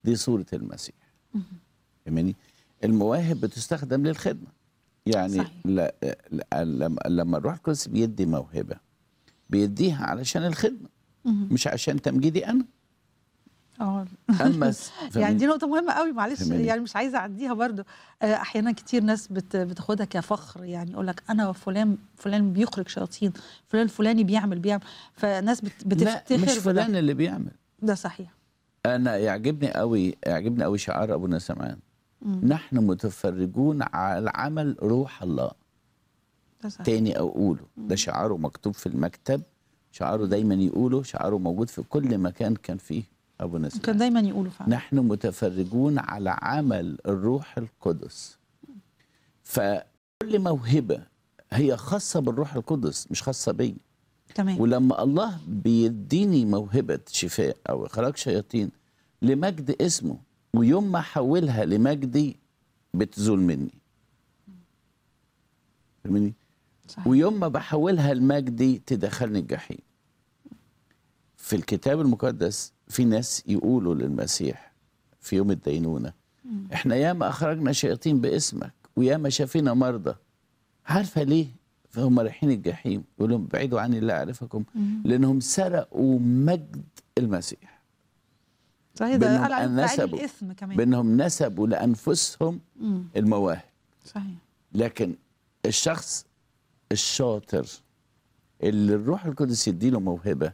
دي صورة المسيح فاهماني المواهب بتستخدم للخدمة يعني صحيح. لا لا لما لما الروح القدس بيدي موهبة بيديها علشان الخدمة مش عشان تمجيدي أنا اه أما س- يعني فاهماني؟ دي نقطة مهمة قوي معلش فهماني. يعني مش عايزة أعديها برضو آه، أحيانا كتير ناس بت بتاخدها كفخر يعني يقول لك أنا فلان فلان بيخرج شياطين فلان الفلاني بيعمل بيعمل فناس بت لا بتفتخر مش بده. فلان اللي بيعمل ده صحيح انا يعجبني قوي يعجبني قوي شعار ابونا سمعان مم. نحن متفرجون على عمل روح الله ده صحيح تاني اقوله ده شعاره مكتوب في المكتب شعاره دايما يقوله شعاره موجود في كل مكان كان فيه ابونا كان سمعان دايما يقولوا فعلا نحن متفرجون على عمل الروح القدس فكل موهبه هي خاصه بالروح القدس مش خاصه بيا تمام ولما الله بيديني موهبة شفاء أو إخراج شياطين لمجد اسمه ويوم ما أحولها لمجدي بتزول مني فاهمني؟ صحيح ويوم ما بحولها لمجدي تدخلني الجحيم في الكتاب المقدس في ناس يقولوا للمسيح في يوم الدينونة احنا ياما أخرجنا شياطين باسمك وياما شافينا مرضى عارفة ليه؟ فهم رايحين الجحيم يقول لهم بعيدوا عني لا أعرفكم مم. لأنهم سرقوا مجد المسيح صحيح ده بأنهم قال على فاعل نسبوا. الإثم كمان بأنهم نسبوا لأنفسهم مم. المواهب صحيح لكن الشخص الشاطر اللي الروح القدس يديله موهبة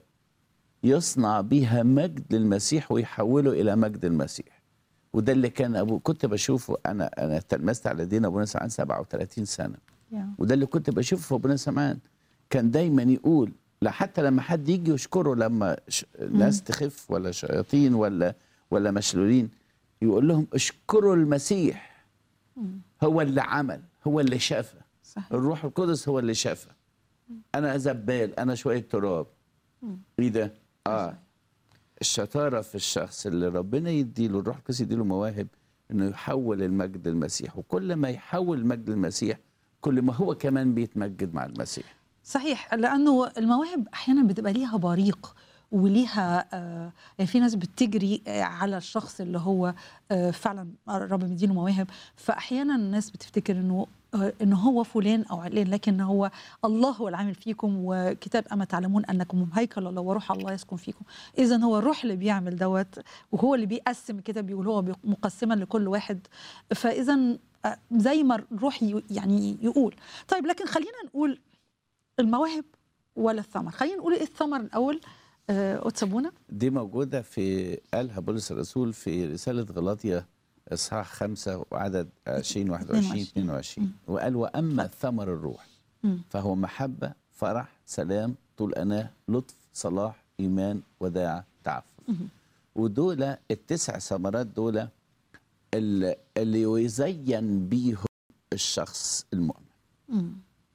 يصنع بيها مجد للمسيح ويحوله إلى مجد المسيح وده اللي كان أبو كنت بشوفه أنا أنا تلمست على دين أبونا سمعان 37 سنة يا. وده اللي كنت بشوفه في أبونا سمعان كان دايما يقول لا حتى لما حد يجي يشكره لما ش... ناس تخف ولا شياطين ولا ولا مشلولين يقول لهم اشكروا المسيح مم. هو اللي عمل هو اللي شافى صحيح الروح القدس هو اللي شافى انا زبال انا شويه تراب مم. ايه ده اه الشطاره في الشخص اللي ربنا يديله الروح القدس يديله مواهب انه يحول المجد للمسيح وكل ما يحول المجد للمسيح كل ما هو كمان بيتمجد مع المسيح صحيح لانه المواهب احيانا بتبقى ليها بريق وليها آه يعني في ناس بتجري آه على الشخص اللي هو آه فعلا رب مدينه مواهب فاحيانا الناس بتفتكر انه آه ان هو فلان او علان لكن هو الله هو العامل فيكم وكتاب اما تعلمون انكم هيكل الله وروح الله يسكن فيكم اذا هو الروح اللي بيعمل دوت وهو اللي بيقسم الكتاب بيقول هو بي- مقسما لكل واحد فاذا آه، زي ما الروح ي- يعني يقول طيب لكن خلينا نقول المواهب ولا الثمر خلينا نقول ايه الثمر الاول آه، قدسبونا دي موجوده في قالها بولس الرسول في رساله غلاطيا اصحاح 5 وعدد 20 21 22. 22 وقال واما ثمر الروح مم. فهو محبة فرح سلام طول أناة لطف صلاح إيمان وداعة تعفف مهم. ودول التسع ثمرات دول اللي, اللي يزين بيهم الشخص المؤمن مم.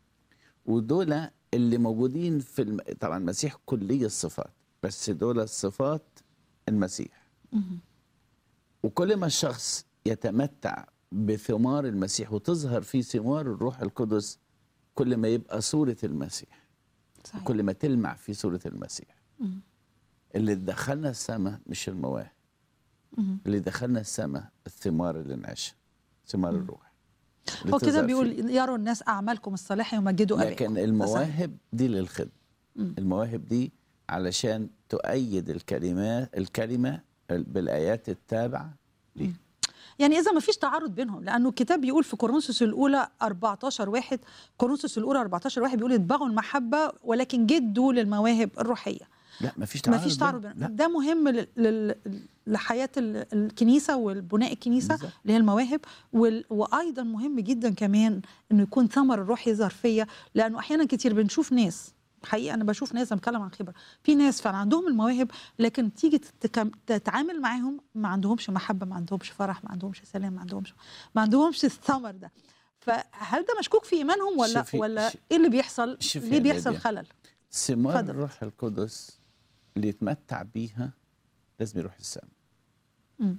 ودول اللي موجودين في الم... طبعا المسيح كلية الصفات بس دول صفات المسيح مهم. وكل ما الشخص يتمتع بثمار المسيح وتظهر فيه ثمار الروح القدس كل ما يبقى صورة المسيح صحيح كل ما تلمع في صورة المسيح مم. اللي دخلنا السماء مش المواهب مم. اللي دخلنا السماء الثمار اللي نعيشها ثمار الروح اللي هو كده تظهر بيقول فيه. يروا الناس اعمالكم الصالحه يمجدوا ابائكم لكن ده صحيح. المواهب دي للخدمة مم. المواهب دي علشان تؤيد الكلمات الكلمة بالآيات التابعة ليه يعني اذا ما فيش تعارض بينهم لانه الكتاب بيقول في كورنثوس الاولى 14 واحد كورنثوس الاولى 14 واحد بيقول اتبعوا المحبه ولكن جدوا للمواهب الروحيه لا مفيش ما تعارض فيش تعارض بينهم. بينهم لا ده مهم لل- لل- لحياه ال- الكنيسه والبناء الكنيسه بالظبط. اللي هي المواهب وال... وايضا مهم جدا كمان انه يكون ثمر الروح يظهر فيا لانه احيانا كتير بنشوف ناس حقيقه انا بشوف ناس أنا بتكلم عن خبره في ناس فعلا عندهم المواهب لكن تيجي تتكم... تتعامل معاهم ما عندهمش محبه ما عندهمش فرح ما عندهمش سلام ما عندهمش ما عندهمش الثمر ده فهل ده مشكوك في ايمانهم ولا شوفي- ولا ش- ايه اللي بيحصل شوفي ليه يا بيحصل نادية. خلل ثمار اتفضل. الروح القدس اللي يتمتع بيها لازم يروح السماء مم.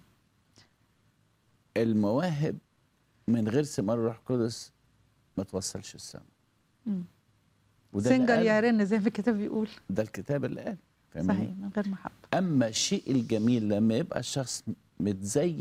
المواهب من غير ثمار الروح القدس ما توصلش السماء مم. وده اللي سنجر قال- يا رن زي ما الكتاب بيقول ده الكتاب اللي قال فاهماني؟ صحيح من غير محبه اما الشيء الجميل لما يبقى الشخص متزين